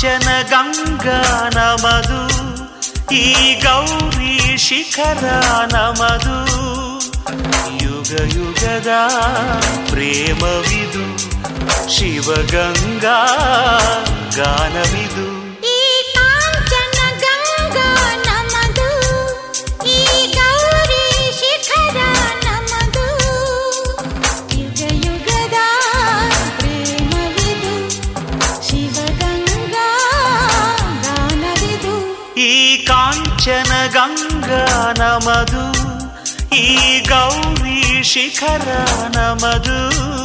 ಕಾಂಚನ ಗಂಗಾ ನಮದು ಈ ಗೌರಿ ಶಿಖರ ನಮದು ಯುಗ ಯುಗದ ಪ್ರೇಮವಿದು ಶಿವಗಂಗಾ ಗಾನವಿದು ಈ ಕಾಂಚನ ಗಂಗಾ ನಮದು ಈ ಗೌರಿ ಶಿಖರ ನಮದು ಯುಗ ಯುಗದ ಪ್ರೇಮವಿದು ಶಿವಗಂಗಾ ಗಾನವಿದು ಈ ಕಾಂಚನ ಗಂಗಾ ನಮದು ಈ ಗೌರಿ ಶಿಖರ ನಮದು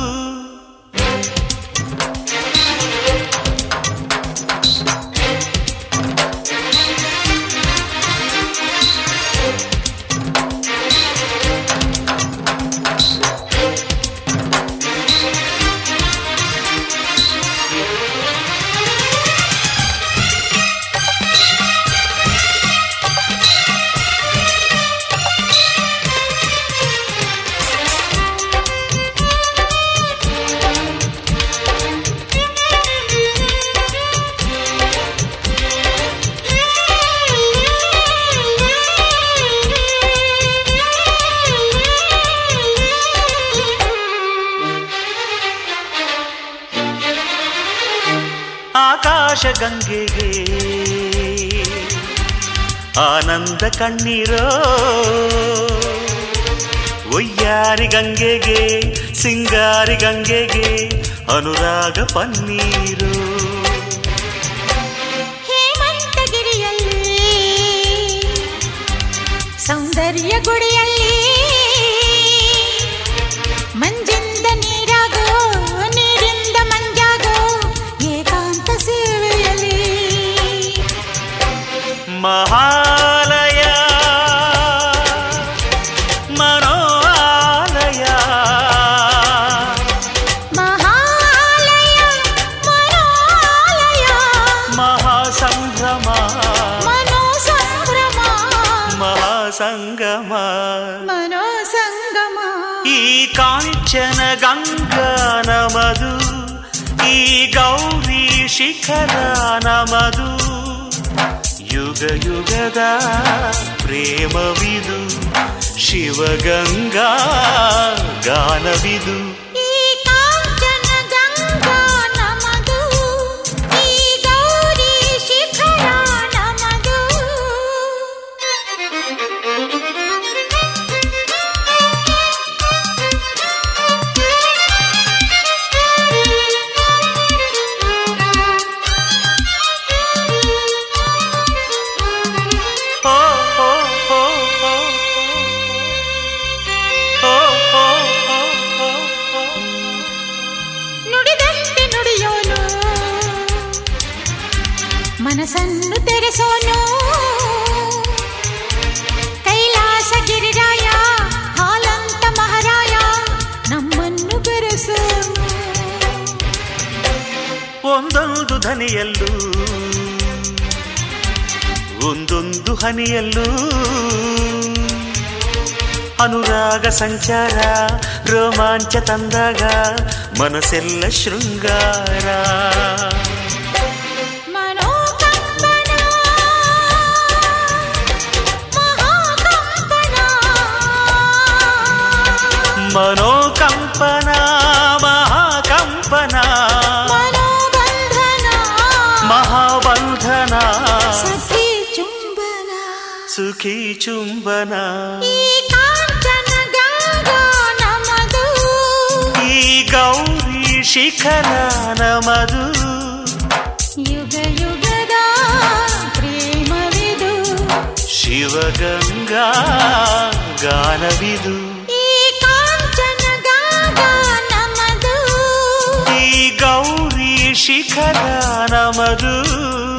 ಆಕಾಶ ಗಂಗೆಗೆ ಆನಂದ ಕಣ್ಣೀರೋ ಒಯ್ಯಾರಿ ಗಂಗೆಗೆ ಸಿಂಗಾರಿ ಗಂಗೆಗೆ ಅನುರಾಗ ಪನ್ನೀರು ಹೇಮಂತಗಿರಿಯಲ್ಲಿ ಸೌಂದರ್ಯ ಗುಡಿಯಲ್ಲಿ ಮಂಜಿಂದ ನೀರಾಗೋ ನೀರಿಂದ ಮಂಜಾಗೋ ಏಕಾಂತ ಸೇವೆಯಲ್ಲಿ ಮಹಾಲಯ ಮನೋಲಯ ಮಹಾಲಯ ಮನೋಲಯ ಮಹಾಸಂಭ್ರಮ ಮನೋಸಂಭ್ರಮ ಮಹಾಸಂಗಮ ಮನೋಸಂಗಮ ಈ ಕಾಂಚನ ಗಂಗಾ ನಮದು ಈ ಗೌರಿ ಶಿಖರ ನಮದು ಯುಗ ಯುಗದ ಪ್ರೇಮವಿದು ಶಿವಗಂಗಾ ಗಾನವಿದು ಈ ಕಾಂಚನ ಗಂಗಾ ನಮದು ಈ ಗೌರಿ ಶಿಖರ ನಮದು ಓ ಓ ಓ ಓ ಓ ಓ ಓ ಓ ಓ ನುಡಿದಂತೆ ನುಡಿಯೋನು ಮನಸ್ಸನ್ನು ತೆರೆಸೋನು ಕೈಲಾಸ ಗಿರಿರಾಯ ಹಾಲಂತ ಮಹಾರಾಯ ನಮ್ಮನ್ನು ಬೆರೆಸೋನು ಒಂದೊಂದು ಧನಿಯಲ್ಲೂ ಒಂದೊಂದು ಹನಿಯಲ್ಲೂ ಅನುರಾಗ ಸಂಚಾರ ರೋಮಾಂಚ ತಂದಾಗ ಮನಸ್ಸೆಲ್ಲ ಶೃಂಗಾರ ಮನೋಕಂಪನ ಮಹಾಕಂಪನ ಮನೋಕಂಪನ ಮಹಾಕಂಪನ ಮನೋಬಂಧನ ಮಹಾಬಂಧನ ಸಖಿ ಚುಂಬನ ಸುಖಿ ಚುಂಬನ ಈ ಕಾಂಚನ ಗಂಗಾ ನಮದು ಈ ಗೌರಿ ಶಿಖರ ನಮದು ಯುಗ ಯುಗದ ಪ್ರೇಮವಿದು ಶಿವಗಂಗಾ ಗಾನವಿದು ಈ ಕಾಂಚನ ಗಂಗಾ ನಮದು ಈ ಗೌರಿ ಶಿಖರ ನಮದು